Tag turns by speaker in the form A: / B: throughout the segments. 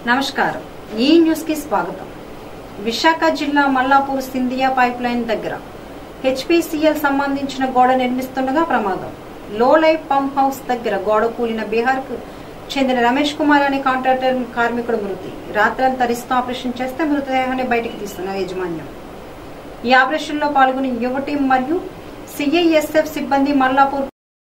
A: నమస్కారం ఈ న్యూస్ కి స్వాగతం విశాఖ జిల్లా మల్లాపూర్ సింధియా పైప్ లైన్ దగ్గర హెచ్పిసిఎల్ సంబంధించిన గోడ నిర్మిస్తుండగా ప్రమాదం లో లైఫ్ పంప్ హౌస్ దగ్గర గోడ కూలిన బీహార్ కు చెందిన రమేష్ కుమార్ అనే కాంట్రాక్టర్ కార్మికుడు మృతి రాత్రంతా రిస్క్ ఆపరేషన్ చేస్తే మృతదేహాన్ని బయటికి తీస్తున్న యాజమాన్యం ఈ ఆపరేషన్ లో పాల్గొని యువటి మరియు సిఐఎస్ఎఫ్ సిబ్బంది మల్లాపూర్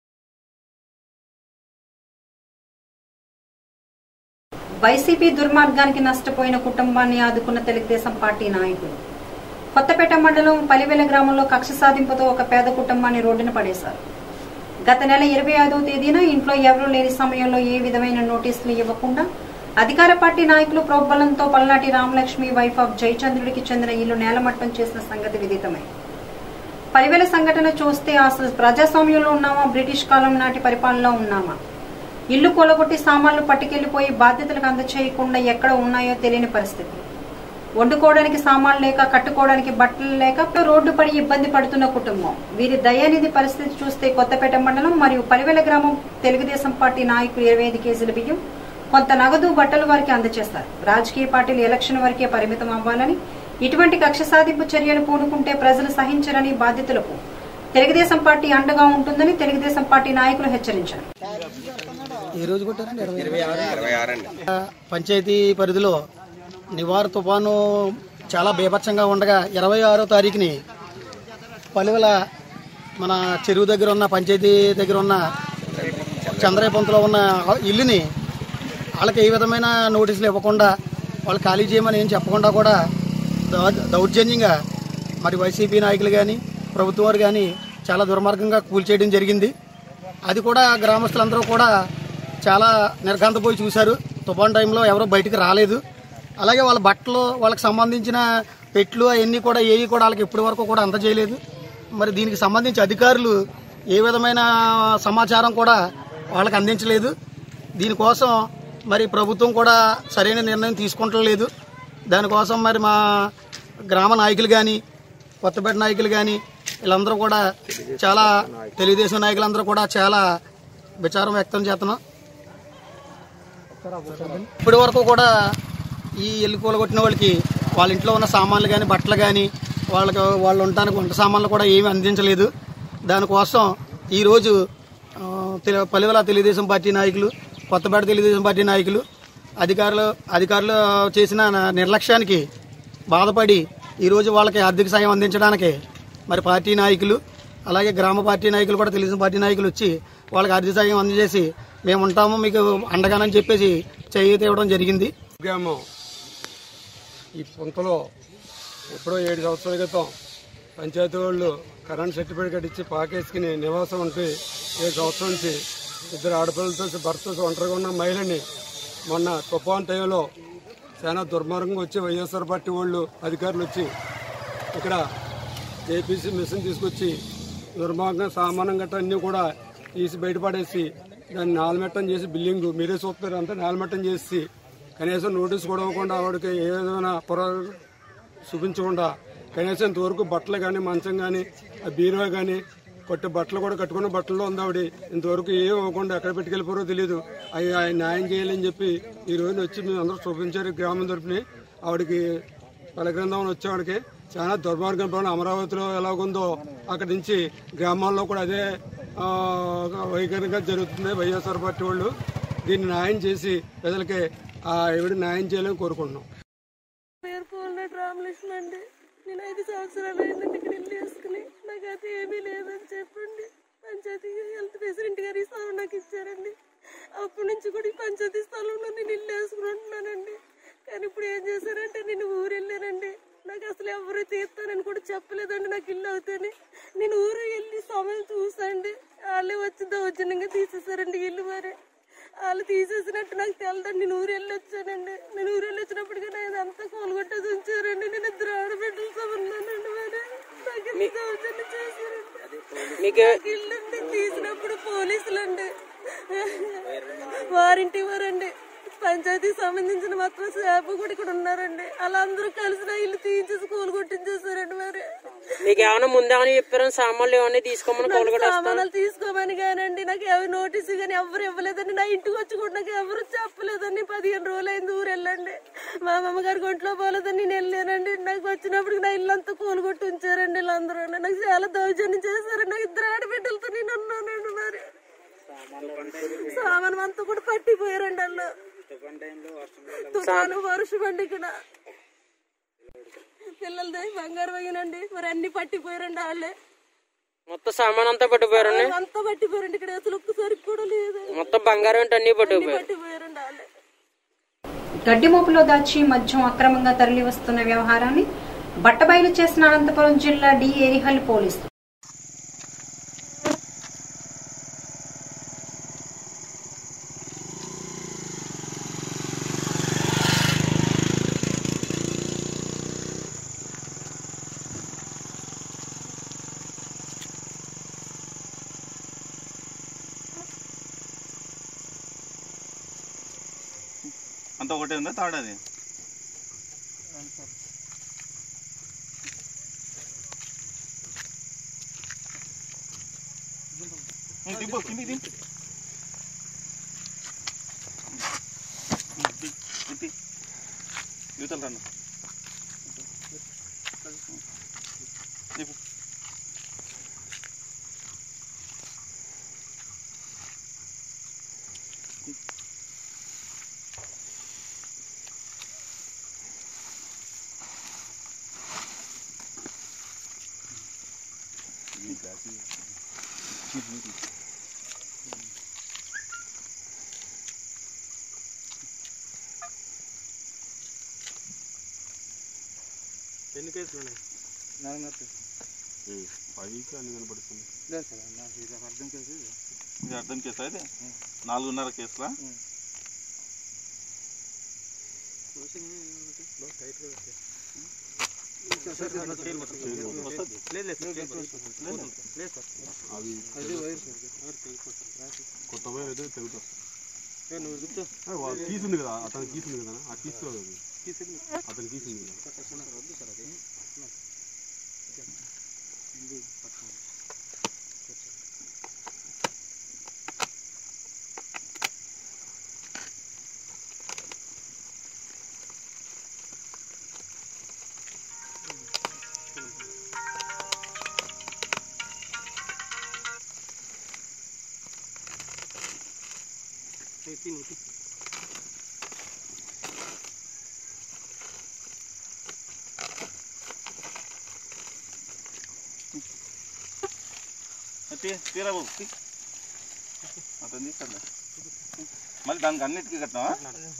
A: వైసీపీ దుర్మార్గానికి నష్టపోయిన కుటుంబాన్ని ఆదుకున్న తెలుగుదేశం పార్టీ నాయకులు కొత్తపేట మండలం పలివెల గ్రామంలో కక్ష సాధింపుతో ఒక పేద కుటుంబాన్ని రోడ్డున పడేశారు గత నెల ఇరవై ఐదవ తేదీన ఇంట్లో ఎవరూ లేని సమయంలో ఏ విధమైన నోటీసులు ఇవ్వకుండా అధికార పార్టీ నాయకులు ప్రోద్బలంతో పల్నాటి రామలక్ష్మి వైఫ్ ఆఫ్ జయచంద్రుడికి చెందిన ఇల్లు నేలమట్టం చేసిన సంగతి విదితమే పరివేల సంఘటన చూస్తే అసలు ప్రజాస్వామ్యంలో ఉన్నామా బ్రిటిష్ కాలం నాటి పరిపాలనలో ఉన్నామా ఇల్లు కూలగొట్టి సామాన్లు పట్టుకెళ్లిపోయి బాధ్యతలకు అందచేయకుండా ఎక్కడ ఉన్నాయో తెలియని పరిస్థితి వండుకోవడానికి సామాన్లు లేక కట్టుకోవడానికి బట్టలు లేక రోడ్డు పడి ఇబ్బంది పడుతున్న కుటుంబం వీరి దయానిధి పరిస్థితి చూస్తే కొత్తపేట మండలం మరియు పరివేల గ్రామం తెలుగుదేశం పార్టీ నాయకులు ఇరవై ఐదు కేజీల బియ్యం కొంత నగదు బట్టలు వారికి అందజేస్తారు రాజకీయ పార్టీలు ఎలక్షన్ వరకే పరిమితం అవ్వాలని ఇటువంటి కక్ష సాధింపు చర్యలు పూనుకుంటే ప్రజలు సహించరని బాధితులకు తెలుగుదేశం పార్టీ అండగా ఉంటుందని తెలుగుదేశం పార్టీ నాయకులు హెచ్చరించారు
B: ఏ రోజు కొట్టారండి ఇరవై ఆ, పంచాయతీ పరిధిలో నివార్ తుఫాను చాలా బీభత్సంగా ఉండగా ఇరవై ఆరో తారీఖుని పలువల మన చెరువు దగ్గర ఉన్న పంచాయతీ దగ్గర ఉన్న చంద్రయపంతలో ఉన్న ఇల్లుని వాళ్ళకి ఏ విధమైన నోటీసులు ఇవ్వకుండా వాళ్ళు ఖాళీ చేయమని ఏం చెప్పకుండా కూడా దౌ- దౌర్జన్యంగా మరి వైసీపీ నాయకులు కానీ ప్రభుత్వం వారు కానీ చాలా దుర్మార్గంగా కూల్చేయడం జరిగింది అది కూడా గ్రామస్తులందరూ కూడా చాలా నిర్ఘాంతపోయి చూశారు తుఫాన్ టైంలో ఎవరో బయటికి రాలేదు అలాగే వాళ్ళ బట్టలు వాళ్ళకి సంబంధించిన పెట్లు అవన్నీ కూడా ఏవి కూడా వాళ్ళకి ఇప్పటి వరకు కూడా అందజేయలేదు మరి దీనికి సంబంధించి అధికారులు ఏ విధమైన సమాచారం కూడా వాళ్ళకి అందించలేదు దీనికోసం మరి ప్రభుత్వం కూడా సరైన నిర్ణయం తీసుకుంటలేదు దానికోసం మరి మా గ్రామ నాయకులు కానీ కొత్తపేట నాయకులు కానీ వీళ్ళందరూ కూడా చాలా తెలుగుదేశం నాయకులందరూ కూడా చాలా విచారం వ్యక్తం చేస్తున్నాం ఇప్పటి వరకు కూడా ఈ ఇల్లు కూలగొట్టిన వాళ్ళకి వాళ్ళ ఇంట్లో ఉన్న సామాన్లు కానీ బట్టలు కానీ వాళ్ళకి వాళ్ళు ఉండడానికి వంట సామాన్లు కూడా ఏమీ అందించలేదు దానికోసం ఈరోజు ఆ, తెలు- పల్లెవల తెలుగుదేశం పార్టీ నాయకులు కొత్తపేట తెలుగుదేశం పార్టీ నాయకులు అధికారులు అధికారులు చేసిన న- నిర్లక్ష్యానికి బాధపడి ఈరోజు వాళ్ళకి ఆర్థిక సాయం అందించడానికి మరి పార్టీ నాయకులు అలాగే గ్రామ పార్టీ నాయకులు కూడా తెలుగుదేశం పార్టీ నాయకులు వచ్చి వాళ్ళకి ఆర్థిక సాయం అందజేసి మేము ఉంటాము మీకు అండగానని చెప్పేసి చేయూత ఇవ్వడం జరిగింది
C: గ్రామం ఈ పుంతలో ఎప్పుడో ఏడు సంవత్సరాల క్రితం పంచాయతీ వాళ్ళు కరెంట్ సర్టిఫికేట్ ఇచ్చి పాకేసుకుని నివాసం ఉంటే ఏడు సంవత్సరం నుంచి ఇద్దరు ఆడపిల్లలతో భర్తతో ఒంటరిగా ఉన్న మహిళని మొన్న తుఫాన్ టైంలో చాలా దుర్మార్గంగా వచ్చి వైఎస్ఆర్ పార్టీ వాళ్ళు అధికారులు వచ్చి ఇక్కడ జేపీసీ మిషన్ తీసుకొచ్చి దుర్మార్గం సామానం గట్రా అన్నీ కూడా తీసి బయటపడేసి దాన్ని నాలమెట్టం చేసి బిల్డింగ్ మీరే చూస్తారు అంతా నాలమెట్టం చేసి కనీసం నోటీస్ కూడా ఇవ్వకుండా ఆవిడకి ఏ విధమైన పొర చూపించకుండా కనీసం ఇంతవరకు బట్టలు కానీ మంచం కానీ ఆ బీరువా కానీ కొట్టి బట్టలు కూడా కట్టుకున్న బట్టల్లో ఉంది ఆవిడ ఇంతవరకు ఏం ఇవ్వకుండా ఎక్కడ పెట్టుకెళ్ళిపోరో తెలియదు అవి ఆయన న్యాయం చేయాలని చెప్పి ఈ రోజు వచ్చి మేము అందరూ చూపించారు గ్రామం తరపుని ఆవిడకి పలగ్రంథం వచ్చేవాడికి చాలా దుర్మార్గం పనులు అమరావతిలో ఎలాగుందో అక్కడి నుంచి గ్రామాల్లో కూడా అదే ఆ, వైఖరిగా జరుగుతుంది వైఎస్ఆర్ పార్టీ వాళ్ళు దీన్ని న్యాయం చేసి ప్రజలకి ఆ ఎవడి న్యాయం చేయాలని కోరుకుంటున్నాం
D: పేరు పోలినట్టు రామలక్ష్మి అండి నేను ఐదు సంవత్సరాలు అయిందండి ఇక్కడ ఇల్లు వేసుకుని నాకు అది ఏమీ లేదని చెప్పండి పంచాయతీ హెల్త్ ప్రెసిడెంట్ గారు ఈ స్థలం నాకు ఇచ్చారండి అప్పటి నుంచి కూడా ఈ పంచాయతీ స్థలంలో నేను ఇల్లు వేసుకుని ఉంటున్నానండి కానీ ఇప్పుడు ఏం చేశారంటే నేను ఊరు వెళ్ళానండి నాకు అసలు ఎవరు తీస్తానని కూడా చెప్పలేదండి నాకు ఇల్లు అవుతాని నేను ఊరు వెళ్ళి సమయం చూసండి వాళ్ళే వచ్చి దౌర్జన్యంగా తీసేశారండి ఇల్లు మరి వాళ్ళు తీసేసినట్టు నాకు తెలదండి నేను ఊరు వెళ్ళి వచ్చానండి నేను ఊరు వెళ్ళి వచ్చినప్పటికీ నేను అంతా కోలుగొట్టేసి ఉంచారండి నేను ఇద్దరు ఆడబిడ్డలతో ఉన్నానండి మరి నాకు ఇంత దౌర్జన్యం చేశారండి నాకు ఇల్లు అండి తీసినప్పుడు పోలీసులు అండి వారింటి వారండి పంచాయతీకి సంబంధించిన మొత్తం స్టాఫ్ కూడా ఇక్కడ ఉన్నారండి వాళ్ళందరూ కలిసి నా ఇల్లు తీయించి స్కూల్ కొట్టించేసారండి మరి
E: మీకు ఏమైనా ముందేమైనా చెప్పారు సామాన్లు ఏమైనా తీసుకోమని
D: నాకు
E: కోలుగడ
D: సామాన్లు తీసుకోమని కానండి నాకు ఎవరు నోటీసు కానీ ఎవరు ఇవ్వలేదండి నా ఇంటికి వచ్చి కూడా నాకు ఎవరు చెప్పలేదండి పదిహేను రోజులు అయింది ఊరు వెళ్ళండి మా అమ్మమ్మ గారికి ఒంట్లో పోలేదని నేను వెళ్ళానండి నాకు వచ్చినప్పుడు నా ఇల్లు అంతా కూలగొట్టి ఉంచారండి వీళ్ళందరూ నాకు చాలా దౌర్జన్యం చేశారండి నాకు ఇద్దరు ఆడబిడ్డలతో నేను ఉన్నానండి మరి సామాన్ అంతా కూడా పట్టిపోయారండి వాళ్ళు తుఫాను వర్షం అండి ఇక్కడ పిల్లలది బంగారు పోయినండి మరి అన్ని పట్టిపోయారండి వాళ్ళే
E: మొత్తం సామాన్ అంతా పట్టిపోయారండి
D: అంతా పట్టిపోయారండి ఇక్కడ అసలు ఒక్కసారి కూడా లేదు
E: మొత్తం బంగారం అంటే అన్ని పట్టిపోయారు
D: పట్టిపోయారండి వాళ్ళే
A: గడ్డి మోపులో దాచి మద్యం అక్రమంగా తరలి వస్తున్న వ్యవహారాన్ని బట్టబయలు చేసిన అనంతపురం జిల్లా డి ఏరిహల్ పోలీసులు
F: అంత ఒకటే ఉందా తాడది దింపు కింది దింపు యువతలు రన్ను దింపు
C: ఎన్ని కేసులు ఉన్నాయి పైకి అన్ని కనపడుతుంది
F: ఇది అర్థం కేసు అయితే నాలుగున్నర కేసులా
C: కొత్త వైర్ అయితే తెగుతా కీసుంది కదా అతను కీసుంది కదా ఆ కీసు అది అతను కీసుంది కదా
F: తీ తీరా బాబు తీ అతను తీస్తాడు మళ్ళీ దానికి అన్నిటికీ కట్టినావా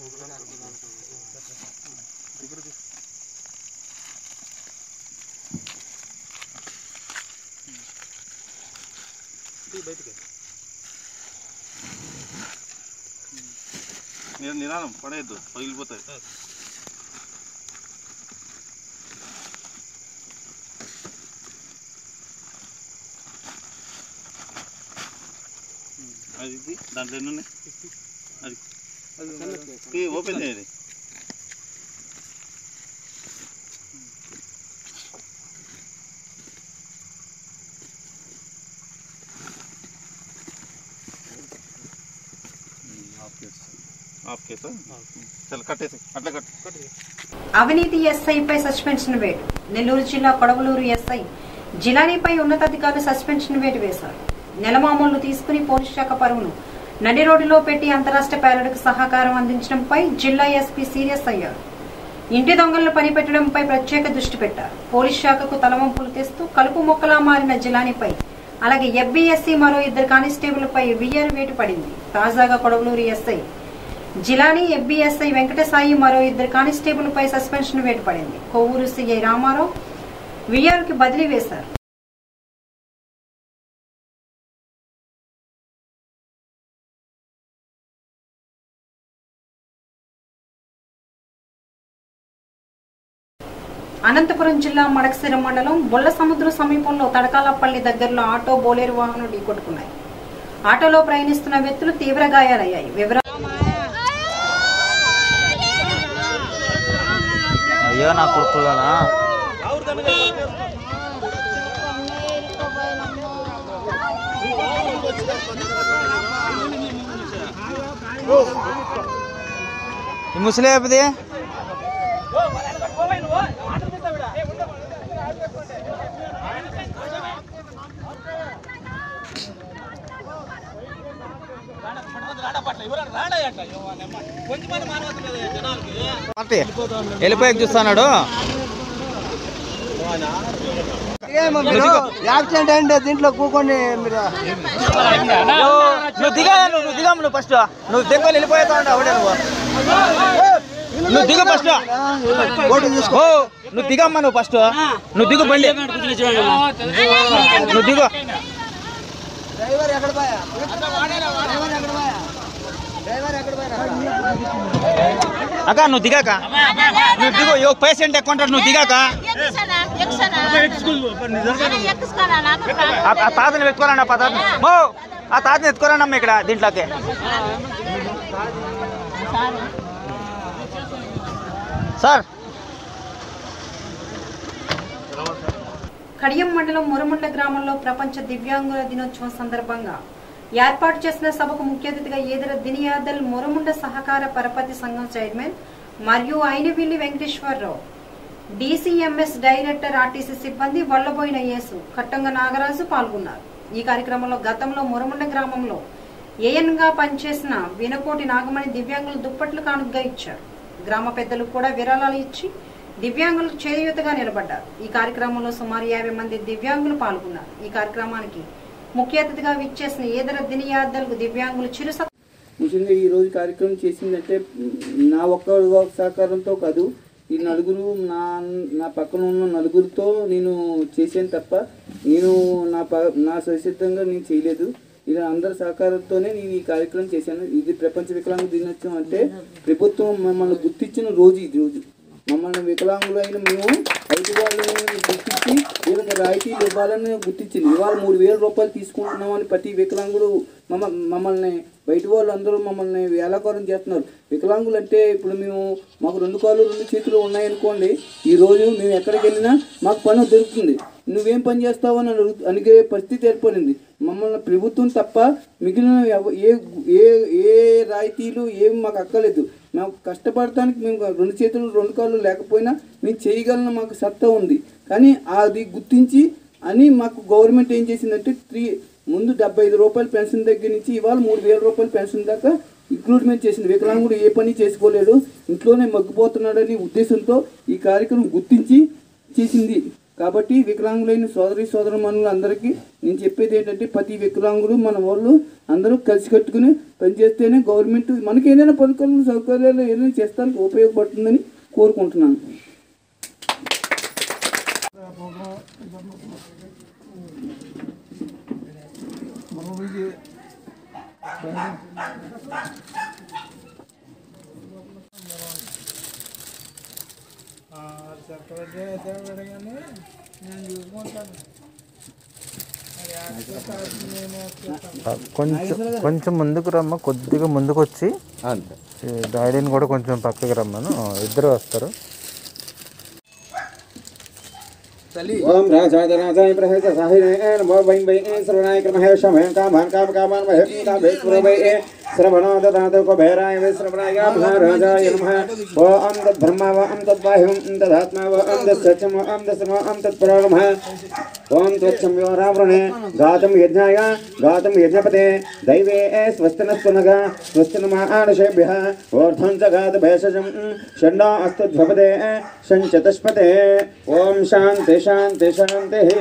F: నేను నిదానం పడేయద్దు పగిలిపోతాయి అది ఇది, దాంట్లో ఎన్ని ఉన్నాయి అది తీ, ఓపెన్ చేయాలి హాఫ్ కేసు చల్ కట్టేసి అట్లా కట్టు
A: అవినీతి ఎస్ఐపై సస్పెన్షన్ వేటు నెల్లూరు జిల్లా కొడవలూరు ఎస్ఐ జిలానీపై ఉన్నతాధికారులు సస్పెన్షన్ వేటు వేశారు నెలమామూలు తీసుకుని పోలీస్ శాఖ పరువును నడి రోడ్డులో పెట్టి అంతరాష్ట్ర పేరడకు సహకారం అందించడంపై జిల్లా ఎస్పీ సీరియస్ అయ్యారు ఇంటి దొంగలను పనిపెట్టడంపై ప్రత్యేక దృష్టి పెట్టారు పోలీస్ శాఖకు తలవంపులు తెస్తూ కలుపు మొక్కలా మారిన జిలానీపై అలాగే ఎఫ్బీఎస్సీ మరో ఇద్దరు కానిస్టేబుల్పై విఆర్ వేటు పడింది తాజాగా కొడవలూరు ఎస్ఐ జిలానీ ఎఫ్బీఎస్ఐ వెంకటసాయి మరో ఇద్దరు కానిస్టేబుల్ పై సస్పెన్షన్ వేటు పడింది కొవ్వూరు సీఐ రామారావు విఆర్ కి బదిలీ వేశారు అనంతపురం జిల్లా మడకసిర మండలం బొల్ల సముద్ర సమీపంలో తడకాలపల్లి దగ్గరలో ఆటో బోలేరు వాహనం ఢీకొట్టుకున్నాయి ఆటోలో ప్రయాణిస్తున్న వ్యక్తులు తీవ్ర గాయాలయ్యాయి వివరాలు
G: అయ్యో నా కొడుకులోనా ఈ ముసలి అయిపోతే వెళ్ళిపోయాక చూస్తున్నాడు
H: యాక్సిడెంట్ అయింది దీంట్లో కూకొని మీరు
G: నువ్వు దిగా నువ్వు దిగమ్మ నువ్వు ఫస్ట్ నువ్వు దిగ్గలు వెళ్ళిపోతా ఉంటావు ఒకటే నువ్వు నువ్వు దిగు ఫస్ట్ ఓ నువ్వు దిగమ్మా నువ్వు ఫస్ట్ నువ్వు దిగు బండి నువ్వు దిగు
H: డ్రైవర్ ఎక్కడ పోయా డ్రైవర్ ఎక్కడ పోయా డ్రైవర్ ఎక్కడ పోయా
G: అక్క నువ్వు దిగాక నువ్వు దిగు ఒక పేషెంట్ ఎక్కువ ఉంటాడు నువ్వు దిగాక ఆ ఆ తాతని ఎత్తుకోరండి ఆ తాతని ఓ ఆ తాతని ఎత్తుకోరండి అమ్మ ఇక్కడ దీంట్లోకి సార్
A: కడియం మండలం మురమండ గ్రామంలో ప్రపంచ దివ్యాంగుల దినోత్సవం సందర్భంగా ఏర్పాటు చేసిన సభకు ముఖ్య అతిథిగా ఏదర దినియాదల్ మురముండ సహకార పరపతి సంఘం చైర్మన్ మరియు Ainavilli Venkateswara Rao DCMS director RTC సిబ్బంది వల్లబోయిన యేసు కట్టంగ నాగరాజు పాల్గొన్నారు ఈ కార్యక్రమంలో గతంలో మురముండ గ్రామంలో ఏఎన్ గా పనిచేసిన వినకోటి నాగమణి దివ్యాంగులు దుప్పట్లు కానుకగా ఇచ్చారు గ్రామ పెద్దలు కూడా విరాళాలు ఇచ్చి దివ్యాంగులకు చేయూతగా నిలబడ్డారు ఈ కార్యక్రమంలో సుమారు యాభై మంది దివ్యాంగులు పాల్గొన్నారు ఈ కార్యక్రమానికి ముఖ్య అతిథిగా విచ్చేసిన ఏదర దినియాద్దలకు దివ్యాంగులు చిరు
I: ముఖ్యంగా ఈ రోజు కార్యక్రమం చేసిందంటే నా ఒక్క సహకారంతో కాదు ఈ నలుగురు నా నా పక్కన ఉన్న నలుగురితో నేను చేశాను తప్ప నేను నా ప నా స్వసిద్ధంగా నేను చేయలేదు ఇలా అందరి సహకారంతోనే నేను ఈ కార్యక్రమం చేశాను ఇది ప్రపంచ వికలాంగ దినోత్సవం అంటే ప్రభుత్వం మమ్మల్ని గుర్తించిన రోజు ఇది రోజు మమ్మల్ని వికలాంగులైన మేము ఐదు వాళ్ళని గుర్తించి వీళ్ళకి రాయితీలు ఇవ్వాలని గుర్తించింది ఇవాళ మూడు వేల రూపాయలు తీసుకుంటున్నామని ప్రతి వికలాంగుడు మమ్మ మమ్మల్ని బయట వాళ్ళు అందరూ మమ్మల్ని వేలాకారం చేస్తున్నారు వికలాంగులు అంటే ఇప్పుడు మేము మాకు రెండు కాళ్ళు రెండు చేతులు ఉన్నాయనుకోండి ఈ రోజు మేము ఎక్కడికి వెళ్ళినా మాకు పని దొరుకుతుంది నువ్వేం పని చేస్తావు అని అడుగు అడిగే పరిస్థితి ఏర్పడింది మమ్మల్ని ప్రభుత్వం తప్ప మిగిలిన ఎవ- ఏ ఏ ఏ రాయితీలు ఏమి మాకు అక్కలేదు మేము కష్టపడటానికి మేము రెండు చేతులు రెండు కాళ్ళు లేకపోయినా మేము చేయగలన మాకు సత్తా ఉంది కానీ అది గుర్తించి అని మాకు గవర్నమెంట్ ఏం చేసిందంటే త్రీ ముందు డెబ్బై ఐదు రూపాయల పెన్షన్ దగ్గర నుంచి ఇవాళ మూడు వేల రూపాయల పెన్షన్ దాకా ఇంక్లూడ్మెంట్ చేసింది వికలాంగుడు ఏ పని చేసుకోలేడు ఇంట్లోనే మగ్గిపోతున్నాడని ఉద్దేశంతో ఈ కార్యక్రమం గుర్తించి చేసింది కాబట్టి వికలాంగులైన సోదరి సోదరమణులు అందరికీ నేను చెప్పేది ఏంటంటే ప్రతి వికలాంగుడు మన వాళ్ళు అందరూ కలిసి కట్టుకుని పనిచేస్తేనే గవర్నమెంట్ మనకి ఏదైనా పథకాలు సౌకర్యాలు ఏదైనా చేస్తానికి ఉపయోగపడుతుందని కోరుకుంటున్నాను
J: కొంచెం కొంచెం ముందుకు రమ్మ కొద్దిగా ముందుకు వచ్చి ఈ డాడీని కూడా కొంచెం పక్కకి రమ్మను ఇద్దరు వస్తారు
K: ఓం రాజాయ రాజాయ ప్రహేత సాహినే నమో వై వై శ్రవణాయ క్రమహేష మహం కామాన్ కామ కామాన్ మహం కామేశ్వర వై శ్రవణో దదాత కుబేరాయ వై శ్రవణాయ మహారాజాయ నమః ఓం తద్బ్రహ్మ ఓం తద్వాహ్యం తదాత్మ ఓం తత్సత్యం ఓం తత్సర్వ ఓం తత్పరో నమః ఓం త్వచ్చం యోరావృణే గాతం యజ్ఞాయ గాతం యజ్ఞపతే దైవే స్వస్తినస్వనగ స్వస్తినమానుషేభ్యः ఓర్ధం చ గాత భేషజం షण्डो अस्तु ध्वपदे शञ्चतुष्पते ॐ शान्ति शान्ति शान्तिः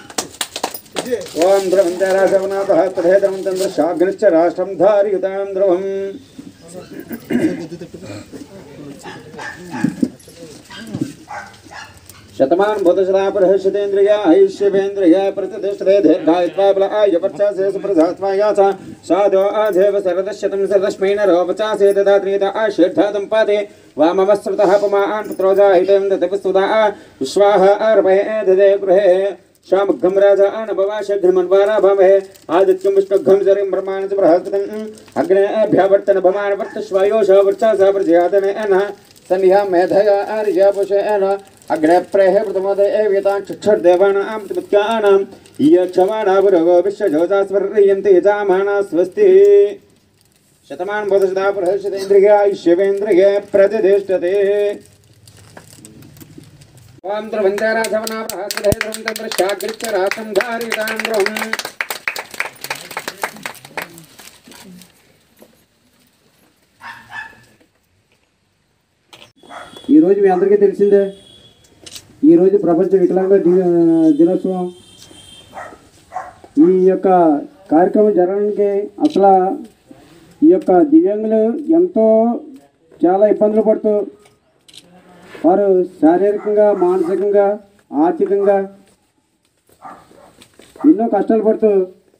K: ॐ ध्रुवं च रासवनाथः तथेदं चन्द्रशाग्निश्च राष्ट्रं धारयुतां ध्रुवम् शतमान भूतशता प्रहर्षतेन्द्रिय आयुष्यवेन्द्रिय प्रतिष्ठते दीर्घायुत्वाबलाय वर्चासे सुप्रधात्वाया च साधो आधेव सरदशतं सरदश्मैन रोपचासे ददात्रीत आशीर्धातं पाते वामवस्त्रतः पुमान् पुत्रोजाहितं दतपस्तुदा विश्वाः अर्पये ददे गृहे श्यामघ्रं राजा अनभवाशघ्रमन्वारा भवे आदित्यं विष्णुघ्रं जरिं ब्रह्माणं बृहस्पतिम् अग्नेभ्यवर्तन भवान् वर्तश्वायोष वर्चा सा प्रजयातनेन सन्ध्या मेधया आर्यपुषेण अग्रे प्रेहे प्रथमोदयेवितां चक्षुर्देवानां प्रतिपत्यानां यक्षमाणा पुरगो विश्वजोजा स्वर्यन्ते जामाना स्वस्ति शतमान् बोधशता प्रहर्षतेन्द्रिय शिवेन्द्रिय प्रतिष्ठते ॐ द्रवन्दाराधवना प्रहस्रहेद्रं तन्द्रशाग्रिच्चरासं धारितान्द्रम्
L: ఈరోజు మీ అందరికీ తెలిసిందే ఈరోజు ప్రపంచ వికలాంగ ది- దినోత్సవం ఈ యొక్క కార్యక్రమం జరగడానికి అసలు ఈ యొక్క దివ్యాంగులు ఎంతో చాలా ఇబ్బందులు పడుతూ వారు శారీరకంగా మానసికంగా ఆర్థికంగా ఎన్నో కష్టాలు పడుతూ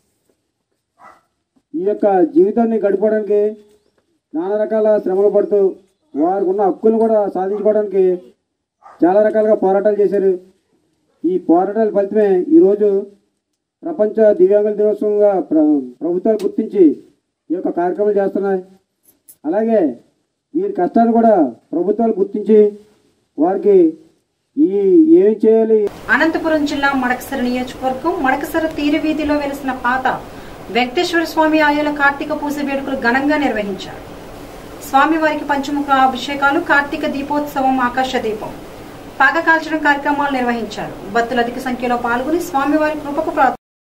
L: ఈ యొక్క జీవితాన్ని గడిపడానికి నానా రకాల శ్రమలు పడుతూ వారికి ఉన్న హక్కులను కూడా సాధించుకోవడానికి చాలా రకాలుగా పోరాటాలు చేశారు ఈ పోరాటాల ఫలితమే ఈరోజు ప్రపంచ దివ్యాంగుల దినోత్సవంగా ప్ర ప్రభుత్వాలు గుర్తించి ఈ యొక్క కార్యక్రమాలు చేస్తున్నాయి అలాగే వీరి కష్టాలు కూడా ప్రభుత్వాలు గుర్తించి వారికి ఈ ఏమి చేయాలి
A: అనంతపురం జిల్లా మడకసర నియోజకవర్గం మడకసర తీరు వీధిలో వెలిసిన పాత వెంకటేశ్వర స్వామి ఆలయాల కార్తీక పూజ వేడుకలు ఘనంగా నిర్వహించారు స్వామివారికి పంచముఖ అభిషేకాలు కార్తీక దీపోత్సవం ఆకాశ దీపం పాక కాల్చడం కార్యక్రమాలు నిర్వహించారు భక్తులు అధిక సంఖ్యలో పాల్గొని స్వామివారి కృపకు ప్రా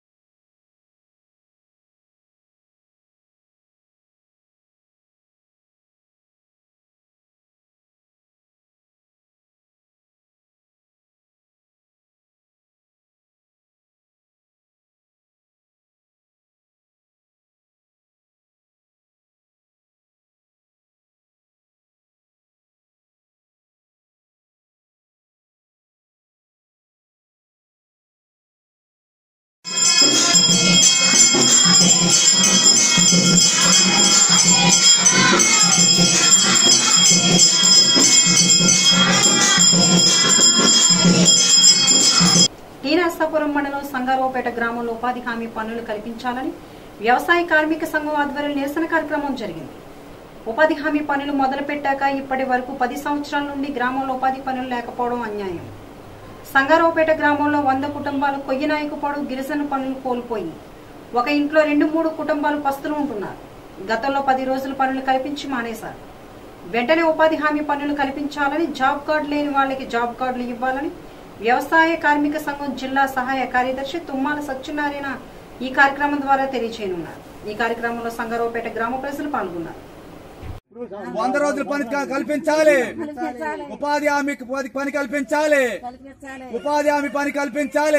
A: టీ నరసాపురం మండలం సంగారావుపేట గ్రామంలో ఉపాధి హామీ పనులు కల్పించాలని వ్యవసాయ కార్మిక సంఘం ఆధ్వర్యంలో నిరసన కార్యక్రమం జరిగింది ఉపాధి హామీ పనులు మొదలుపెట్టాక ఇప్పటి వరకు పది సంవత్సరాల నుండి గ్రామంలో ఉపాధి పనులు లేకపోవడం అన్యాయం సంగారావుపేట గ్రామంలో వంద కుటుంబాలు కొయ్యనాయకుపాడు గిరిజన పనులు కోల్పోయి ఒక ఇంట్లో రెండు మూడు కుటుంబాలు పస్తులు ఉంటున్నారు గతంలో పది రోజులు పనులు కల్పించి మానేశారు వెంటనే ఉపాధి హామీ పనులు కల్పించాలని జాబ్ కార్డు లేని వాళ్ళకి జాబ్ కార్డులు ఇవ్వాలని వ్యవసాయ కార్మిక సంఘం జిల్లా సహాయ కార్యదర్శి తుమ్మాల సత్యనారాయణ ఈ కార్యక్రమం ద్వారా తెలియజేయనున్నారు ఈ కార్యక్రమంలో సంగారావుపేట గ్రామ ప్రజలు పాల్గొన్నారు
M: వంద రోజుల పని క- కల్పించాలి ఉపాధి హామీకి పని- పని కల్పించాలి ఉపాధి హామీ పని కల్పించాలి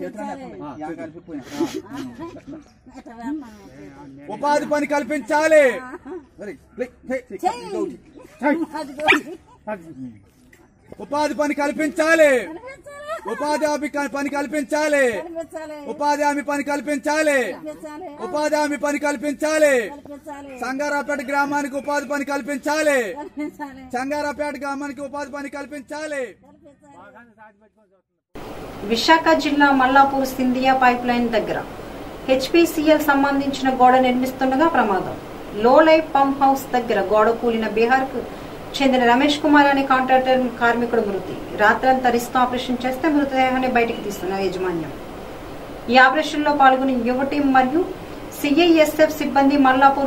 M: ఉపాధి పని కల్పించాలి ఉపాధి పని కల్పించాలి ఉపాధి హామీ క- పని కల్పించాలి ఉపాధి హామీ పని కల్పించాలి ఉపాధి హామీ పని కల్పించాలి సంగారాపేట గ్రామానికి ఉపాధి పని కల్పించాలి సంగారాపేట గ్రామానికి ఉపాధి పని కల్పించాలి
A: విశాఖ జిల్లా మల్లాపూర్ సింధియా పైప్ లైన్ దగ్గర హెచ్పిసిఎల్ సంబంధించిన గోడ నిర్మిస్తుండగా ప్రమాదం లో లైఫ్ పంప్ హౌస్ దగ్గర గోడ కూలిన బీహార్ కు చెందిన రమేష్ కుమార్ అనే కాంట్రాక్టర్ కార్మికుడు మృతి రాత్రంతా రిస్క్ ఆపరేషన్ చేస్తే మృతదేహాన్ని బయటికి తీస్తున్న యాజమాన్యం ఈ ఆపరేషన్ లో పాల్గొని యువటి మరియు సిఐఎస్ఎఫ్ సిబ్బంది మల్లాపూర్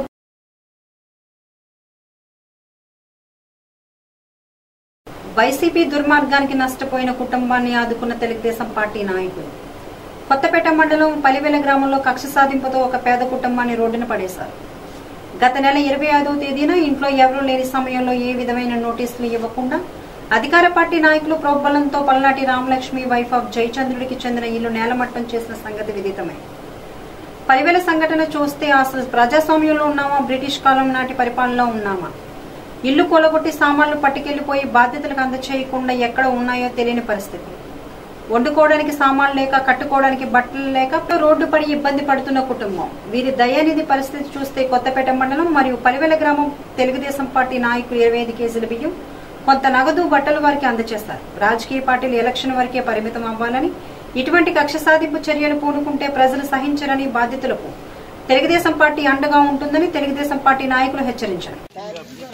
A: వైసీపీ దుర్మార్గానికి నష్టపోయిన కుటుంబాన్ని ఆదుకున్న తెలుగుదేశం పార్టీ నాయకులు కొత్తపేట మండలం పలివెల గ్రామంలో కక్ష సాధింపుతో ఒక పేద కుటుంబాన్ని రోడ్డున పడేశారు గత నెల ఇరవై ఐదవ తేదీన ఇంట్లో ఎవరూ లేని సమయంలో ఏ విధమైన నోటీసులు ఇవ్వకుండా అధికార పార్టీ నాయకులు ప్రోద్బలంతో పల్నాటి రామలక్ష్మి వైఫ్ ఆఫ్ జయచంద్రుడికి చెందిన ఇల్లు నేలమట్టం చేసిన సంగతి విదితమే పలివెల సంఘటన చూస్తే అసలు ప్రజాస్వామ్యంలో ఉన్నామా బ్రిటిష్ కాలం నాటి పరిపాలనలో ఉన్నామా ఇల్లు కూలగొట్టి సామాన్లు పట్టుకెళ్లిపోయి బాధ్యతలకు అందచేయకుండా ఎక్కడ ఉన్నాయో తెలియని పరిస్థితి వండుకోవడానికి సామాన్లు లేక కట్టుకోవడానికి బట్టలు లేక రోడ్డు పడి ఇబ్బంది పడుతున్న కుటుంబం వీరి దయానిధి పరిస్థితి చూస్తే కొత్తపేట మండలం మరియు పలివెల గ్రామం తెలుగుదేశం పార్టీ నాయకులు ఇరవై ఐదు కేజీల బియ్యం కొంత నగదు బట్టలు వారికి అందజేస్తారు రాజకీయ పార్టీలు ఎలక్షన్ వరకే పరిమితం అవ్వాలని ఇటువంటి కక్ష సాధింపు చర్యలు పూనుకుంటే ప్రజలు సహించరని బాధితులకు తెలుగుదేశం పార్టీ అండగా ఉంటుందని తెలుగుదేశం పార్టీ నాయకులు హెచ్చరించారు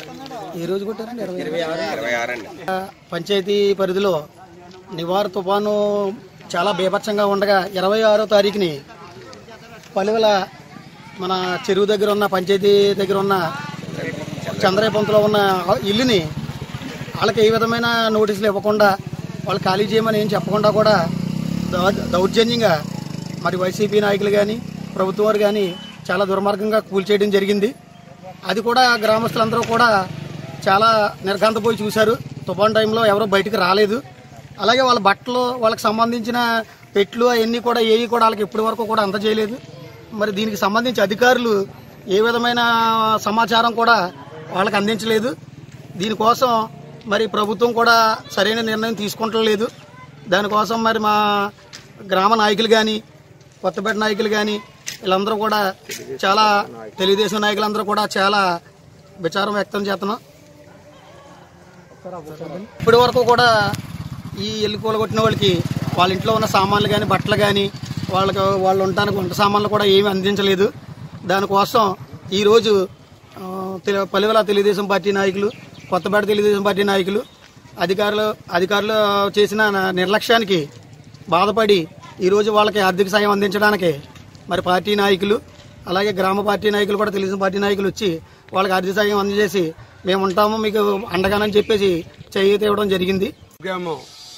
B: ఏ రోజు కొట్టారండి ఇరవై
F: ఇరవై ఆరు అండి
B: ఆ, పంచాయతీ పరిధిలో నివార్ తుఫాను చాలా బీభత్సంగా ఉండగా ఇరవై ఆరో తారీఖుని పలువల మన చెరువు దగ్గర ఉన్న పంచాయతీ దగ్గర ఉన్న చంద్రయ్య పంతులో ఉన్న ఇల్లుని వాళ్ళకి ఏ విధమైన నోటీసులు ఇవ్వకుండా వాళ్ళు ఖాళీ చేయమని ఏం చెప్పకుండా కూడా దౌ- దౌర్జన్యంగా మరి వైసీపీ నాయకులు కానీ ప్రభుత్వం వారు కానీ చాలా దుర్మార్గంగా కూల్చేయడం జరిగింది అది కూడా గ్రామస్తులందరూ కూడా చాలా నిర్ఘాంతపోయి చూశారు తుఫాన్ టైంలో ఎవరో బయటికి రాలేదు అలాగే వాళ్ళ బట్టలు వాళ్ళకి సంబంధించిన పెట్లు అవన్నీ కూడా ఏవి కూడా వాళ్ళకి ఇప్పటి వరకు కూడా అందజేయలేదు మరి దీనికి సంబంధించి అధికారులు ఏ విధమైన సమాచారం కూడా వాళ్ళకి అందించలేదు దీనికోసం మరి ప్రభుత్వం కూడా సరైన నిర్ణయం తీసుకుంటలేదు దానికోసం మరి మా గ్రామ నాయకులు కానీ కొత్తపేట నాయకులు కానీ వీళ్ళందరూ కూడా చాలా తెలుగుదేశం నాయకులందరూ కూడా చాలా విచారం వ్యక్తం చేస్తున్నాం ఇప్పటి వరకు కూడా ఈ ఇల్లు కూలగొట్టిన వాళ్ళకి వాళ్ళ ఇంట్లో ఉన్న సామాన్లు కానీ బట్టలు కానీ వాళ్ళకి వాళ్ళు ఉండడానికి వంట సామాన్లు కూడా ఏమీ అందించలేదు దానికోసం ఈరోజు ఆ, తెలు- పలువుల తెలుగుదేశం పార్టీ నాయకులు కొత్తపేట తెలుగుదేశం పార్టీ నాయకులు అధికారులు అధికారులు చేసిన నిర్లక్ష్యానికి బాధపడి ఈరోజు వాళ్ళకి ఆర్థిక సాయం అందించడానికి మరి పార్టీ నాయకులు అలాగే గ్రామ పార్టీ నాయకులు కూడా తెలుగుదేశం పార్టీ నాయకులు వచ్చి వాళ్ళకి ఆర్థిక సాయం అందజేసి మేము ఉంటాము మీకు అండగానని చెప్పేసి చేయూత ఇవ్వడం జరిగింది
C: గ్రామం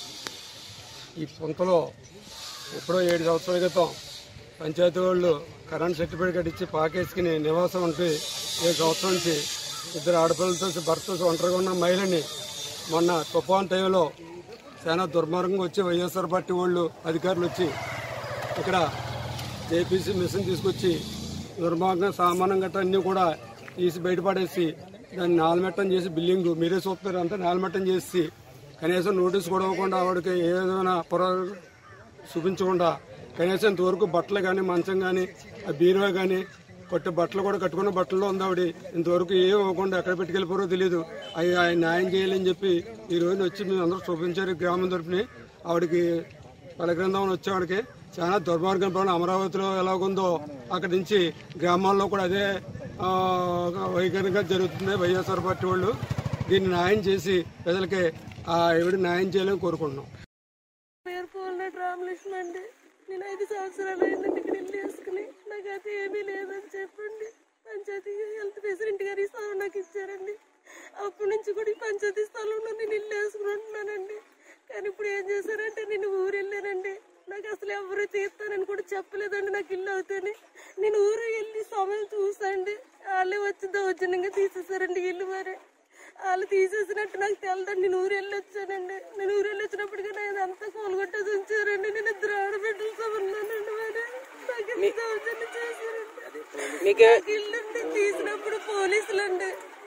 C: ఈ పొంతలో ఎప్పుడో ఏడు సంవత్సరాల క్రితం పంచాయతీ వాళ్ళు కరెంట్ సర్టిఫికేట్ ఇచ్చి పాకేసుకుని నివాసం ఉంటే ఏడు సంవత్సరం నుంచి ఇద్దరు ఆడపిల్లలతో భర్త ఒంటరిగా ఉన్న మహిళని మొన్న తుఫాన్ టైంలో చాలా దుర్మార్గంగా వచ్చి వైఎస్ఆర్ పార్టీ వాళ్ళు అధికారులు వచ్చి ఇక్కడ జేపీసీ మిషన్ తీసుకొచ్చి దుర్మార్గంగా సామానం గట్రా అన్నీ కూడా తీసి బయటపడేసి దాన్ని నాలుమెట్టం చేసి బిల్డింగ్ మీరే చూస్తున్నారు అంతా నాలుమెట్టం చేసి కనీసం నోటీస్ కూడా ఇవ్వకుండా ఆవిడకి ఏ విధమైన పొర చూపించకుండా కనీసం ఇంతవరకు బట్టలు కానీ మంచం కానీ ఆ బీరువా కానీ కొట్టే బట్టలు కూడా కట్టుకున్న బట్టల్లో ఉంది ఆవిడ ఇంతవరకు ఏం ఇవ్వకుండా ఎక్కడ పెట్టుకెళ్ళిపోరో తెలియదు అవి ఆయన న్యాయం చేయాలని చెప్పి ఈ రోజున వచ్చి మేము అందరూ చూపించారు ఈ గ్రామం తరపుని ఆవిడకి పలగ్రంథం వచ్చేవాడికి చాలా దుర్మార్గం పనులు అమరావతిలో ఎలాగుందో అక్కడి నుంచి గ్రామాల్లో కూడా అదే ఆ, వైఖరిగా జరుగుతుంది వైఎస్ఆర్ పార్టీ వాళ్ళు దీన్ని న్యాయం చేసి ప్రజలకి ఆ ఎవడి న్యాయం చేయాలని కోరుకుంటున్నాం
D: పేరు పోలినట్టు రామలక్ష్మి అండి నేను ఐదు సంవత్సరాలు అయిందండి ఇక్కడ ఇల్లు వేసుకుని నాకు అది ఏమీ లేదని చెప్పండి పంచాయతీ హెల్త్ ప్రెసిడెంట్ గారు ఈ స్థలం నాకు ఇచ్చారండి అప్పటి నుంచి కూడా ఈ పంచాయతీ స్థలంలో నేను ఇల్లు వేసుకుని ఉంటున్నానండి కానీ ఇప్పుడు ఏం చేశారంటే నేను ఊరు వెళ్ళానండి నాకు అసలు ఎవరు తీస్తానని కూడా చెప్పలేదండి నాకు ఇల్లు అవుతాని నేను ఊరు వెళ్ళి సమయం చూసండి వాళ్ళే వచ్చి దౌర్జన్యంగా తీసేసారండి ఇల్లు మరి వాళ్ళు తీసేసినట్టు నాకు తెలదండి నేను ఊరు వెళ్ళి వచ్చానండి నేను ఊరు వెళ్ళి వచ్చినప్పటికీ నేను అంతా కోలుగొట్టేసి ఉంచారండి నేను ఇద్దరు ఆడబిడ్డలతో ఉన్నానండి మరి నాకు ఇంత దౌర్జన్యం చేశారండి
E: మీకు
D: నాకు ఇల్లు తీసినప్పుడు పోలీసులండి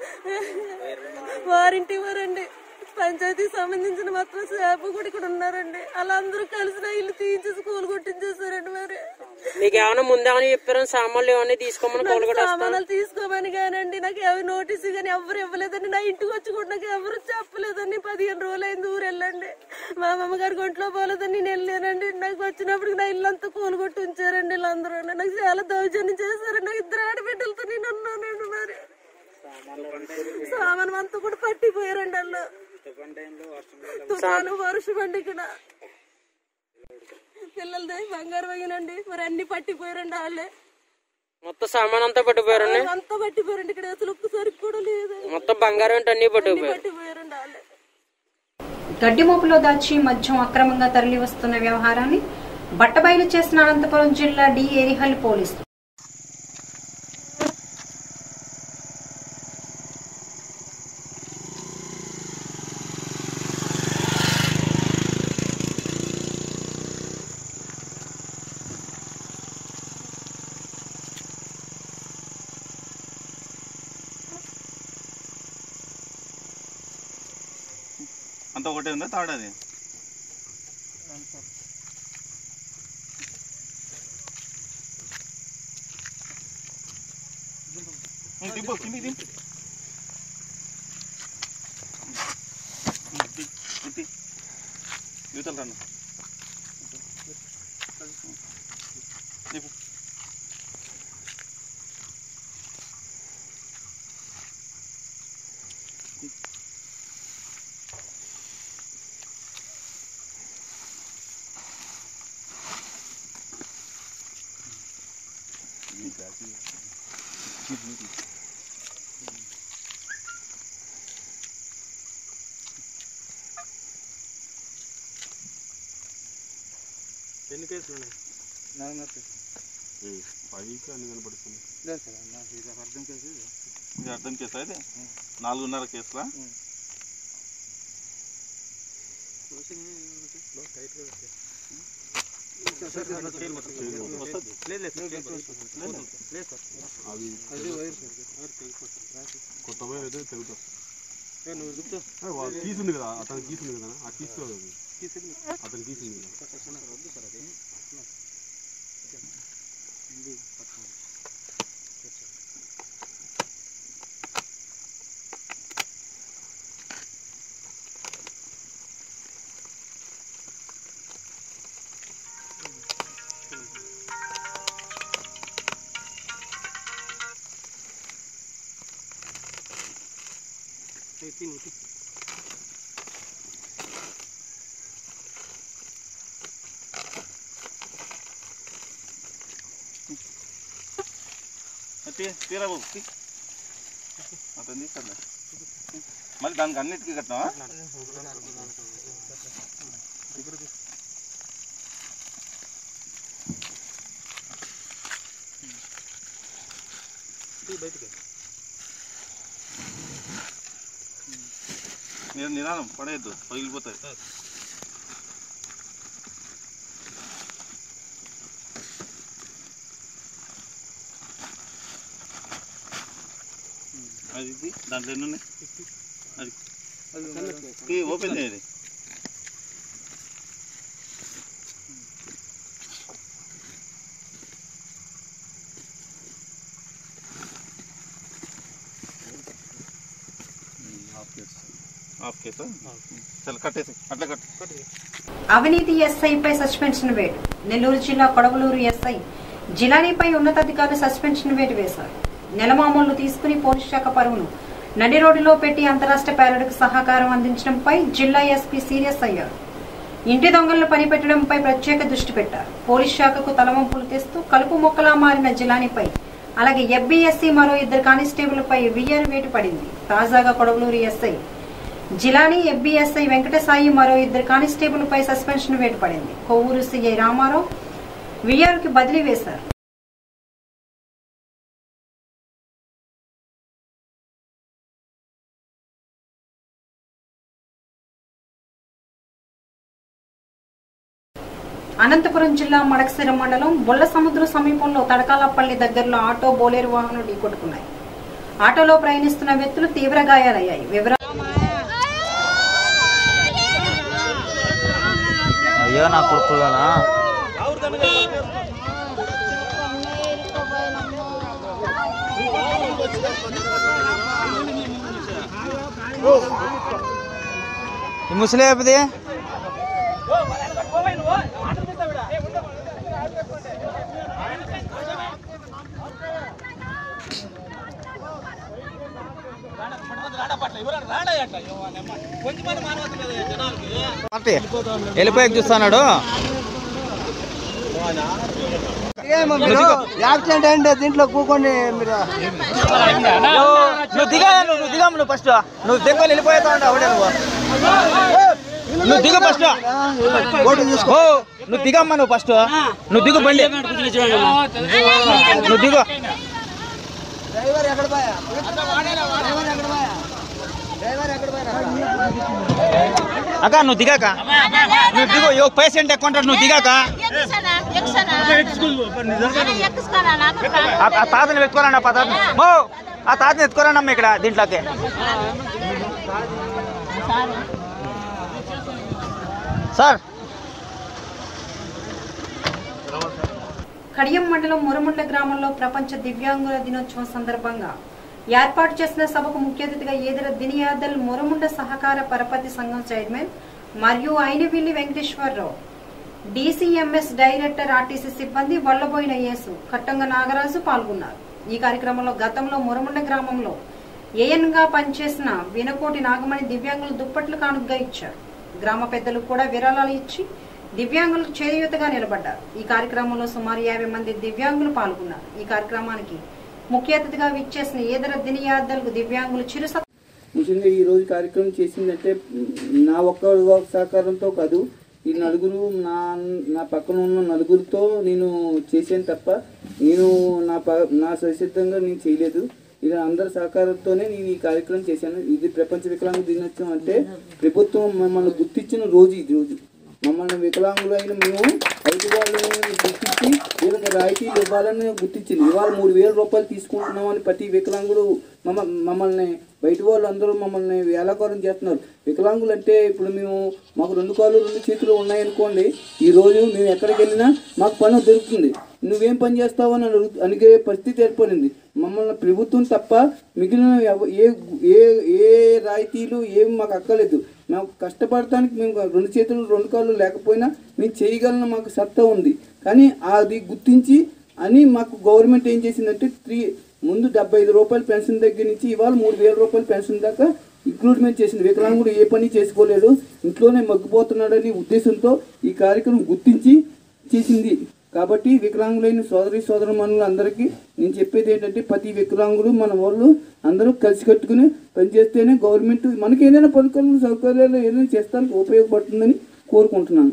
D: వారింటి వారండి పంచాయతీకి సంబంధించిన మొత్తం శాప కూడా ఇక్కడ ఉన్నారండి వాళ్ళందరూ కలిసి నా ఇల్లు తీయించేసి కూలు కొట్టించేసారండి మరి
E: మీకు ఏమైనా ముందేమైనా చెప్పారా సామాన్లు ఏమైనా తీసుకోమని
D: నాకు
E: కోలుగొట్టేస్తాను
D: సామాన్లు తీసుకోమని కానండి నాకు ఎవరు నోటీసు కానీ ఎవరు ఇవ్వలేదండి నా ఇంటికి వచ్చి కూడా నాకు ఎవరు చెప్పలేదండి పదిహేను రోజులు అయింది ఊరు వెళ్ళండి మా అమ్మమ్మ గారికి ఒంట్లో పోలేదని నేను వెళ్ళానండి నాకు వచ్చినప్పుడు నా ఇల్లు అంతా కూలగొట్టి ఉంచారండి వీళ్ళందరూ నాకు చాలా దౌర్జన్యం చేశారండి నాకు ఇద్దరు ఆడబిడ్డలతో నేను ఉన్నానండి మరి సామాన్ అంతా కూడా పట్టిపోయారండి వాళ్ళు తుఫాను వర్షం అండి ఇక్కడ పిల్లలది బంగారు వేయనండి మరి అన్ని పట్టిపోయారండి వాళ్ళే
E: మొత్తం సామాన్ అంతా పట్టిపోయారండి
D: అంతా పట్టిపోయారండి ఇక్కడ అసలు ఒక్కసారి కూడా లేదు
E: మొత్తం బంగారం అంటే అన్ని పట్టిపోయారు
D: పట్టిపోయారండి వాళ్ళే
A: గడ్డి మోపులో దాచి మద్యం అక్రమంగా తరలి వస్తున్న వ్యవహారాన్ని బట్టబయలు చేసిన అనంతపురం జిల్లా డి ఏరిహల్ పోలీసులు
F: అంత ఒకటే ఉందా తాడది దింపు కింది దింపు యువతలు రాను దింపు
C: ఎన్ని కేసులు ఉన్నాయి పైకి అన్ని కనపడుతుంది
F: లేదు సార్ నాకు ఇది అర్థం కేసు ఇది అర్థం కేసు అయితే నాలుగున్నర కేసులా
C: కొత్త వైర్ అయితే తెగుతుంది కీసుంది కదా అతను కీసుంది కదా ఆ కీసు అతను కీసుంది కదా
F: తీ- తీరా బాబు తీ. అతను తీస్తాను మళ్ళీ దానికి అన్నిటికీ కట్టినావా నేను నిదానం పడేయద్దు పగిలిపోతుంది అది ఇది, దాంట్లో ఎన్ని ఉన్నాయి అది ఇది ఓపెన్ చేయాలి హాఫ్ కేసా చల్ కట్టేసి అట్లా కట్టు
A: అవినీతి ఎస్ఐపై సస్పెన్షన్ వేటు నెల్లూరు జిల్లా కొడవలూరు ఎస్ఐ జిలానీపై ఉన్నతాధికారులు సస్పెన్షన్ వేటు వేశారు నెలమామూలు తీసుకుని పోలీస్ శాఖ పరువును నడి రోడ్డులో పెట్టి అంతరాష్ట్ర పేరడుకు సహకారం అందించడంపై జిల్లా ఎస్పీ సీరియస్ అయ్యారు ఇంటి దొంగలను పనిపెట్టడంపై ప్రత్యేక దృష్టి పెట్టారు పోలీస్ శాఖకు తలవంపులు తెస్తూ కలుపు మొక్కలా మారిన జిలానీపై అలాగే ఎఫ్బీఎస్సీ మరో ఇద్దరు కానిస్టేబుల్పై విఆర్ వేటు పడింది తాజాగా కొడవలూరు ఎస్ఐ జిలానీ ఎఫ్బీఎస్ఐ వెంకటసాయి మరో ఇద్దరు కానిస్టేబుల్ పై సస్పెన్షన్ వేటు పడింది కొవ్వూరు సీఐ రామారావు విఆర్ కి బదిలీ వేశారు అనంతపురం జిల్లా మడకసిర మండలం బొల్ల సముద్ర సమీపంలో తడకాలపల్లి దగ్గరలో ఆటో బోలేరు వాహనం ఢీకొట్టుకున్నాయి ఆటోలో ప్రయాణిస్తున్న వ్యక్తులు తీవ్ర గాయాలయ్యాయి వివరాలు
G: అయ్యో నా కొడుకులనా ఈ ముసలి అయిపోతే వెళ్ళిపోయాక చూస్తున్నాడు
H: ఏమో మీరు యాక్సిడెంట్ అయింది దీంట్లో కూకొని మీరు
G: నువ్వు దిగా నువ్వు నువ్వు దిగా నువ్వు ఫస్ట్ నువ్వు దిగుకొని వెళ్ళిపోతా ఉంటావు ఒకటే నువ్వు నువ్వు దిగు ఫస్ట్ ఓ నువ్వు దిగమ్మా నువ్వు ఫస్ట్ నువ్వు దిగు బండి నువ్వు దిగు
H: డ్రైవర్ ఎక్కడ పోయా డ్రైవర్ ఎక్కడ పోయా డ్రైవర్ ఎక్కడ పోయా
G: అక్క నువ్వు దిగాక నువ్వు దిగు యో పేషెంట్ ఎక్కువ ఉంటాడు నువ్వు దిగాక ఆ ఆ తాతని ఎత్తుకోరండి ఆ తాతని ఓ ఆ తాతని ఎత్తుకోరండి అమ్మ ఇక్కడ దీంట్లోకి సార్
A: కడియం మండలం మురముండ్ల గ్రామంలో ప్రపంచ దివ్యాంగుల దినోత్సవం సందర్భంగా ఏర్పాటు చేసిన సభకు ముఖ్య అతిథిగా ఏదర దినియాదల్ మురముండ సహకార పరపతి సంఘం చైర్మన్ మరియు Ainavilli Venkateswara Rao DCMS director RTC సిబ్బంది వల్లబోయిన యేసు కట్టంగ నాగరాజు పాల్గొన్నారు ఈ కార్యక్రమంలో గతంలో మురముండ గ్రామంలో ఏఎన్ గా పనిచేసిన వినకోటి నాగమణి దివ్యాంగులు దుప్పట్లు కానుకగా ఇచ్చారు గ్రామ పెద్దలు కూడా విరాళాలు ఇచ్చి దివ్యాంగులకు చేయూతగా నిలబడ్డారు ఈ కార్యక్రమంలో సుమారు యాభై మంది దివ్యాంగులు పాల్గొన్నారు ఈ కార్యక్రమానికి ముఖ్య అతిథిగా విచ్చేసిన ఈదర దినియాద్దలకు దివ్యాంగులు చిరు
I: ముఖ్యంగా ఈ రోజు కార్యక్రమం చేసిందంటే నా ఒక్క సహకారంతో కాదు ఈ నలుగురు నా నా పక్కన ఉన్న నలుగురితో నేను చేశాను తప్ప నేను నా ప నా స్వసిద్ధంగా నేను చేయలేదు ఇలా అందరి సహకారంతోనే నేను ఈ కార్యక్రమం చేశాను ఇది ప్రపంచ వికలాంగ దినోత్సవం అంటే ప్రభుత్వం మమ్మల్ని గుర్తించిన రోజు ఈ రోజు మమ్మల్ని వికలాంగులైన మేము ఐదు వాళ్ళని గుర్తించి వీళ్ళకి రాయితీలు ఇవ్వాలని గుర్తించింది ఇవాళ మూడు వేల రూపాయలు తీసుకుంటున్నామని ప్రతి వికలాంగుడు మమ్మ మమ్మల్ని బయట వాళ్ళు అందరూ మమ్మల్ని వేలాకారం చేస్తున్నారు వికలాంగులు అంటే ఇప్పుడు మేము మాకు రెండు కాళ్ళు రెండు చేతులు ఉన్నాయనుకోండి ఈ రోజు మేము ఎక్కడికి వెళ్ళినా మాకు పని దొరుకుతుంది నువ్వేం పని చేస్తావు అని అడుగు అడిగే పరిస్థితి ఏర్పడింది మమ్మల్ని ప్రభుత్వం తప్ప మిగిలిన ఎవ- ఏ ఏ ఏ రాయితీలు ఏమి మాకు అక్కలేదు మేము కష్టపడటానికి మేము రెండు చేతులు రెండు కాళ్ళు లేకపోయినా మేము చేయగలన మాకు సత్తా ఉంది కానీ అది గుర్తించి అని మాకు గవర్నమెంట్ ఏం చేసిందంటే త్రీ ముందు డెబ్బై ఐదు రూపాయల పెన్షన్ దగ్గర నుంచి ఇవాళ మూడు వేల రూపాయల పెన్షన్ దాకా ఇంక్లూడ్మెంట్ చేసింది వికలాంగుడు ఏ పని చేసుకోలేడు ఇంట్లోనే మగ్గిపోతున్నాడని ఉద్దేశంతో ఈ కార్యక్రమం గుర్తించి చేసింది కాబట్టి వికలాంగులైన సోదరి సోదరమణులు అందరికీ నేను చెప్పేది ఏంటంటే ప్రతి వికలాంగులు మన వాళ్ళు అందరూ కలిసి కట్టుకుని పనిచేస్తేనే గవర్నమెంట్ మనకి ఏదైనా పథకాలు సౌకర్యాలు ఏదైనా చేస్తానికి ఉపయోగపడుతుందని కోరుకుంటున్నాను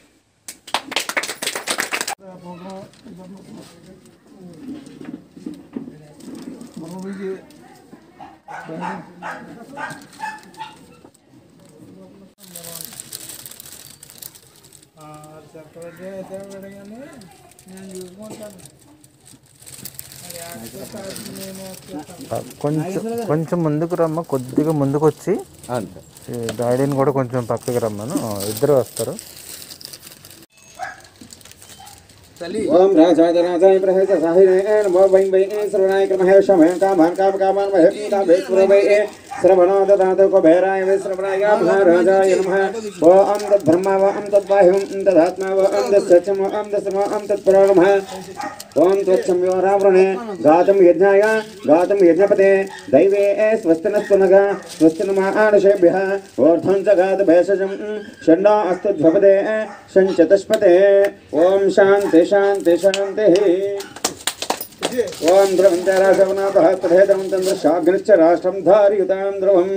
H: సెక్రటరీ అయితే కానీ నేను చూసుకుంటాను అది యాక్సెస్ అది నేను చేస్తాను.
J: కొంచెం కొంచెం ముందుకు రమ్మ కొద్దిగా ముందుకు వచ్చి ఈ డాడీని కూడా కొంచెం పక్కకి రమ్మను ఇద్దరు వస్తారు
K: ओम राजाय राजाय प्रहस साहिने नमो वै वै श्रवणाय क्रमः शमय कामान काम कामान महे पीता भेस्पुर वै श्रवणो ददात को भैराय वै श्रवणाय महाराजाय नमः ओम तद्ब्रह्मा व ओम तद्वायुं ओम तदात्मा व ओम तत्सत्यं व ओम तत्सर्व ओम तत्परो नमः ओम त्वच्छं योरावृणे गातं यज्ञाय गातं यज्ञपते दैवे स्वस्तिनस्त्वनगा स्वस्तिनमानशेभ्यः ऊर्ध्वं च गात भेषजं षण्डो अस्तु ध्वपदे षञ्चतुष्पते ओम शांति शांति शांति ओम ध्रुवंतराशवनाथः तथेदं तन्द्र शाग्निश्च राष्ट्रं धारयुतां ध्रुवम्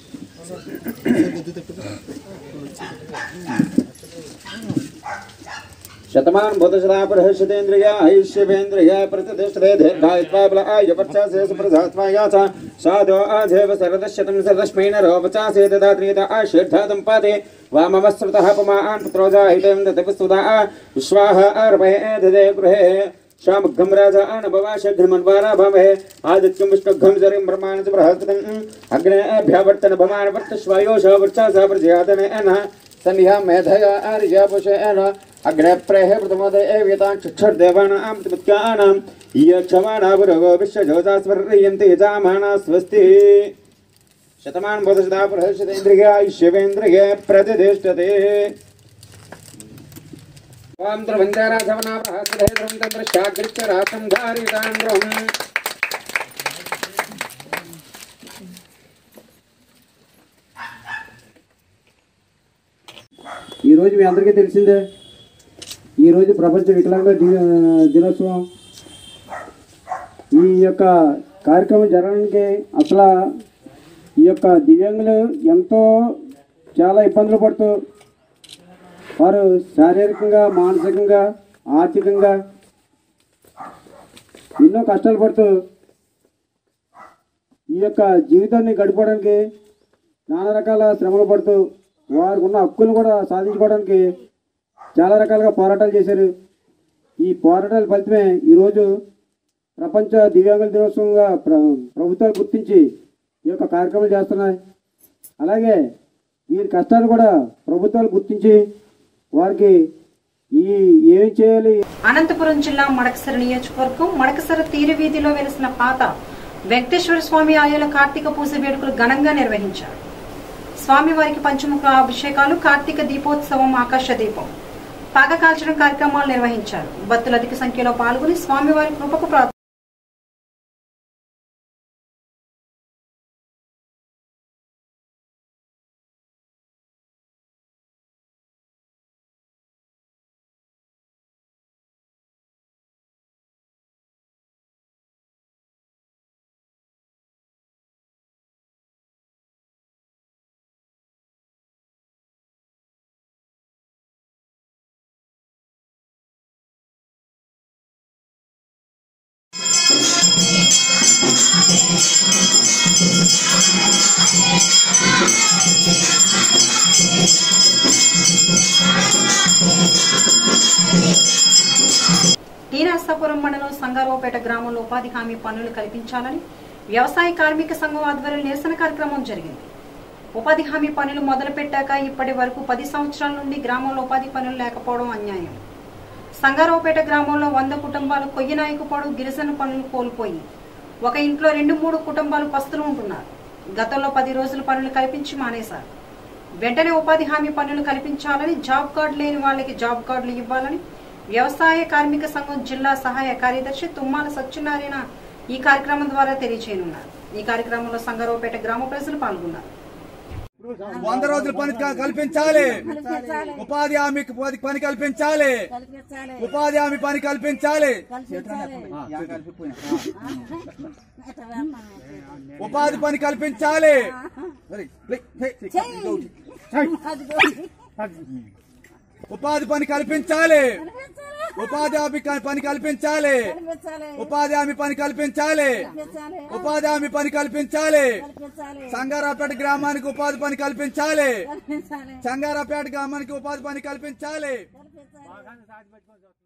K: शतमान बुधशता प्रहर्षतेन्द्रिय आयुष्यवेन्द्रिय प्रतिष्ठते दीर्घायुत्वा बल आयुपक्षासे सुप्रजात्वाया च साधो आधेव सरदशतं सरदस्मैन रोपचासे ददात्रियत आशीर्धातं पाते वामवस्त्रतः पुमान् पुत्रो जाहितं दतिपस्तुता विश्वाः अर्पये ददे गृहे श्यामघ्नं राजा अनभवाशघ्नमन्वारा भवे आदित्यं विष्णुघ्नं जरिं ब्रह्माण च बृहस्पतिम् अग्नेभ्यवर्तन भवान् वर्तश्वायोष वर्चास प्रजयातनेन सन्ध्या मेधया आर्यपुषेण अग्ने प्रेः प्रथमोदय एव्यतां चक्षुर्देवानां प्रतिपत्यानां यक्षमाणापुरगो विश्वजोतास्वर्यन्ति यजामाना स्वस्ति शतमान बोधशता प्रहर्षतेन्द्रिय शिवेन्द्रिय प्रतिष्ठते ओम द्रवंजारा सवना प्रहस्ते द्रवं तंत्र शाग्रिच्च रासं धारितान्द्रम्
L: ఈరోజు మీ అందరికీ తెలిసిందే ఈరోజు ప్రపంచ వికలాంగ ది- దినోత్సవం ఈ యొక్క కార్యక్రమం జరగడానికి అసలు ఈ యొక్క దివ్యాంగులు ఎంతో చాలా ఇబ్బందులు పడుతూ వారు శారీరకంగా మానసికంగా ఆర్థికంగా ఎన్నో కష్టాలు పడుతూ ఈ యొక్క జీవితాన్ని గడిపడానికి నానా రకాల శ్రమలు పడుతూ వారికి ఉన్న హక్కులను కూడా సాధించుకోవడానికి చాలా రకాలుగా పోరాటాలు చేశారు ఈ పోరాటాల ఫలితమే ఈరోజు ప్రపంచ దివ్యాంగుల దినోత్సవంగా ప్ర ప్రభుత్వాలు గుర్తించి ఈ యొక్క కార్యక్రమాలు చేస్తున్నాయి అలాగే వీరి కష్టాలు కూడా ప్రభుత్వాలు గుర్తించి వారికి ఈ ఏం చేయాలి
A: అనంతపురం జిల్లా మడకసర నియోజకవర్గం మడకసర తీరు వీధిలో వెలిసిన పాత వెంకటేశ్వర స్వామి ఆలయంలో కార్తీక పూజ వేడుకలు ఘనంగా నిర్వహించారు స్వామివారికి పంచముఖ అభిషేకాలు కార్తీక దీపోత్సవం ఆకాశ దీపం పాక కాల్చడం కార్యక్రమాలు నిర్వహించారు భక్తులు అధిక సంఖ్యలో పాల్గొని స్వామివారి కృపకు ప్రార్థన టీ నరసాపురం మండలం సంగారావుపేట గ్రామంలో ఉపాధి హామీ పనులు కల్పించాలని వ్యవసాయ కార్మిక సంఘం ఆధ్వర్యంలో నిరసన కార్యక్రమం జరిగింది ఉపాధి హామీ పనులు మొదలుపెట్టాక ఇప్పటి వరకు పది సంవత్సరాల నుండి గ్రామంలో ఉపాధి పనులు లేకపోవడం అన్యాయం సంగారావుపేట గ్రామంలో వంద కుటుంబాలు కొయ్యనాయకుపాడు గిరిజన పనులు కోల్పోయి ఒక ఇంట్లో రెండు మూడు కుటుంబాలు పస్తులు ఉంటున్నారు గతంలో పది రోజులు పనులు కల్పించి మానేశారు వెంటనే ఉపాధి హామీ పనులు కల్పించాలని జాబ్ కార్డు లేని వాళ్ళకి జాబ్ కార్డులు ఇవ్వాలని వ్యవసాయ కార్మిక సంఘం జిల్లా సహాయ కార్యదర్శి తుమ్మాల సత్యనారాయణ ఈ కార్యక్రమం ద్వారా తెలియచేయనున్నారు ఈ కార్యక్రమంలో సంగారావుపేట గ్రామ ప్రజలు పాల్గొన్నారు
M: వంద రోజుల పని క- కల్పించాలి ఉపాధి హామీకి పని- పని కల్పించాలి ఉపాధి హామీ పని కల్పించాలి ఉపాధి పని కల్పించాలి ఉపాధి పని కల్పించాలి ఉపాధి హామీ క- పని కల్పించాలి ఉపాధి హామీ పని కల్పించాలి ఉపాధి హామీ పని కల్పించాలి సంగారాపేట గ్రామానికి ఉపాధి పని కల్పించాలి సంగారాపేట గ్రామానికి ఉపాధి పని కల్పించాలి